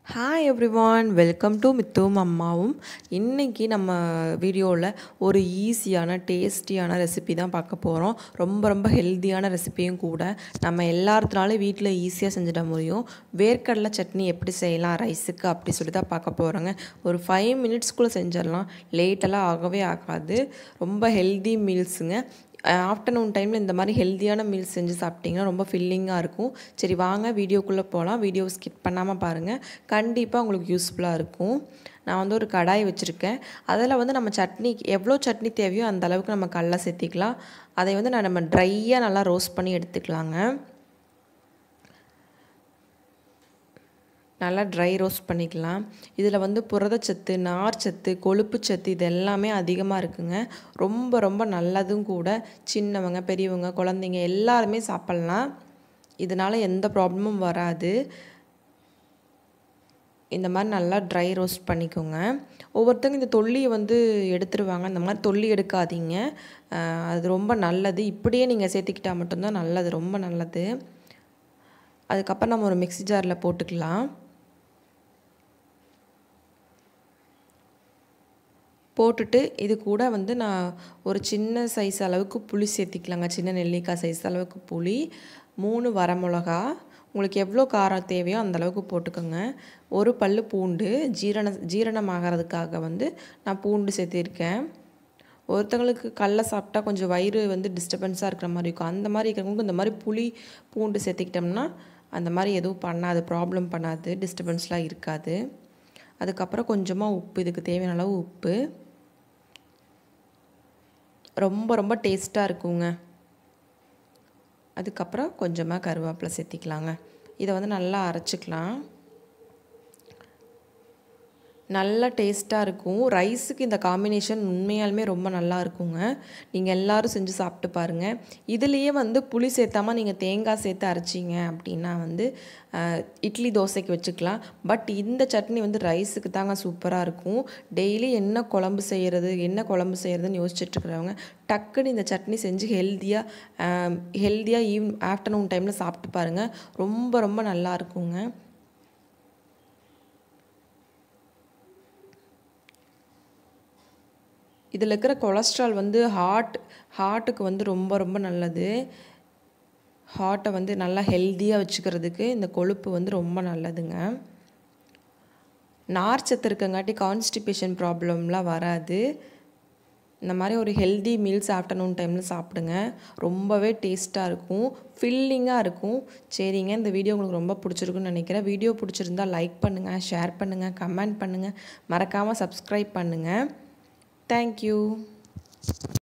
Hi everyone welcome to மித்துவும் அம்மாவும் இன்றைக்கி நம்ம வீடியோவில் ஒரு ஈஸியான டேஸ்டியான ரெசிபி தான் பார்க்க போகிறோம் ரொம்ப ரொம்ப ஹெல்த்தியான ரெசிபியும் கூட நம்ம எல்லாத்துனாலும் வீட்டில் ஈஸியாக செஞ்சிட முடியும் வேர்க்கடலை சட்னி எப்படி செய்யலாம் ரைஸுக்கு அப்படி சொல்லி தான் பார்க்க போகிறோங்க ஒரு ஃபைவ் மினிட்ஸ்க்குள்ளே செஞ்சிடலாம் லேட்டெல்லாம் ஆகவே ஆகாது ரொம்ப ஹெல்தி மீல்ஸுங்க ஆஃப்டர்நூன் டைமில் இந்த மாதிரி ஹெல்த்தியான மீல்ஸ் செஞ்சு சாப்பிட்டிங்கன்னா ரொம்ப ஃபில்லிங்காக இருக்கும் சரி வாங்க வீடியோக்குள்ளே போகலாம் வீடியோ ஸ்கிப் பண்ணாமல் பாருங்கள் கண்டிப்பாக உங்களுக்கு யூஸ்ஃபுல்லாக இருக்கும் நான் வந்து ஒரு கடாய் வச்சுருக்கேன் அதில் வந்து நம்ம சட்னி எவ்வளோ சட்னி தேவையோ அந்த அளவுக்கு நம்ம கடல சேர்த்திக்கலாம் அதை வந்து நான் நம்ம ட்ரையாக நல்லா ரோஸ்ட் பண்ணி எடுத்துக்கலாங்க நல்லா ட்ரை ரோஸ்ட் பண்ணிக்கலாம் இதில் வந்து புரதச்சத்து நார்ச்சத்து கொழுப்புச்சத்து இது எல்லாமே அதிகமாக இருக்குங்க ரொம்ப ரொம்ப நல்லதும் கூட சின்னவங்க பெரியவங்க குழந்தைங்க எல்லாருமே சாப்பிட்லாம் இதனால் எந்த ப்ராப்ளமும் வராது இந்த மாதிரி நல்லா ட்ரை ரோஸ்ட் பண்ணிக்கோங்க ஒவ்வொருத்தங்க இந்த தொல்லியை வந்து எடுத்துருவாங்க இந்த மாதிரி தொல்லி எடுக்காதீங்க அது ரொம்ப நல்லது இப்படியே நீங்கள் சேர்த்துக்கிட்டால் மட்டும்தான் நல்லது ரொம்ப நல்லது அதுக்கப்புறம் நம்ம ஒரு மிக்சி ஜாரில் போட்டுக்கலாம் போட்டுட்டு இது கூட வந்து நான் ஒரு சின்ன சைஸ் அளவுக்கு புளி சேர்த்திக்கலாங்க சின்ன நெல்லிக்காய் சைஸ் அளவுக்கு புளி மூணு வரமிளகா உங்களுக்கு எவ்வளோ காரம் தேவையோ அந்த அளவுக்கு போட்டுக்கோங்க ஒரு பல் பூண்டு ஜீரண ஜீரணமாகறதுக்காக வந்து நான் பூண்டு சேர்த்திருக்கேன் ஒருத்தங்களுக்கு கடல சாப்பிட்டா கொஞ்சம் வயிறு வந்து டிஸ்டர்பன்ஸாக இருக்கிற மாதிரி இருக்கும் அந்த மாதிரி இருக்கிறவங்களுக்கு இந்த மாதிரி புளி பூண்டு சேர்த்திக்கிட்டோம்னா அந்த மாதிரி எதுவும் பண்ணாது ப்ராப்ளம் பண்ணாது டிஸ்டர்பன்ஸ்லாம் இருக்காது அதுக்கப்புறம் கொஞ்சமாக உப்பு இதுக்கு தேவையான அளவு உப்பு ரொம்ப ரொம்ப டேஸ்ட்டாக இருக்குங்க அதுக்கப்புறம் கொஞ்சமாக கருவேப்பிலை சேர்த்திக்கலாங்க இதை வந்து நல்லா அரைச்சிக்கலாம் நல்ல டேஸ்ட்டாக இருக்கும் ரைஸுக்கு இந்த காம்பினேஷன் உண்மையாலுமே ரொம்ப நல்லா இருக்குங்க நீங்கள் எல்லோரும் செஞ்சு சாப்பிட்டு பாருங்கள் இதுலேயே வந்து புளி சேர்த்தாமல் நீங்கள் தேங்காய் சேர்த்து அரைச்சிங்க அப்படின்னா வந்து இட்லி தோசைக்கு வச்சுக்கலாம் பட் இந்த சட்னி வந்து ரைஸுக்கு தாங்க சூப்பராக இருக்கும் டெய்லி என்ன குழம்பு செய்கிறது என்ன குழம்பு செய்கிறதுன்னு யோசிச்சுட்ருக்கிறவங்க டக்குன்னு இந்த சட்னி செஞ்சு ஹெல்த்தியாக ஹெல்த்தியாக ஈவ் ஆஃப்டர்நூன் டைமில் சாப்பிட்டு பாருங்கள் ரொம்ப ரொம்ப நல்லா இருக்குங்க இதில் இருக்கிற கொலஸ்ட்ரால் வந்து ஹார்ட் ஹார்ட்டுக்கு வந்து ரொம்ப ரொம்ப நல்லது ஹார்ட்டை வந்து நல்லா ஹெல்த்தியாக வச்சுக்கிறதுக்கு இந்த கொழுப்பு வந்து ரொம்ப நல்லதுங்க நார்ச்சத்து இருக்கங்காட்டி கான்ஸ்டிபேஷன் ப்ராப்ளம்லாம் வராது இந்த மாதிரி ஒரு ஹெல்தி மீல்ஸ் ஆஃப்டர்நூன் டைமில் சாப்பிடுங்க ரொம்பவே டேஸ்ட்டாக இருக்கும் ஃபில்லிங்காக இருக்கும் சரிங்க இந்த வீடியோ உங்களுக்கு ரொம்ப பிடிச்சிருக்குன்னு நினைக்கிறேன் வீடியோ பிடிச்சிருந்தா லைக் பண்ணுங்கள் ஷேர் பண்ணுங்கள் கமெண்ட் பண்ணுங்கள் மறக்காமல் சப்ஸ்கிரைப் பண்ணுங்கள் Thank you.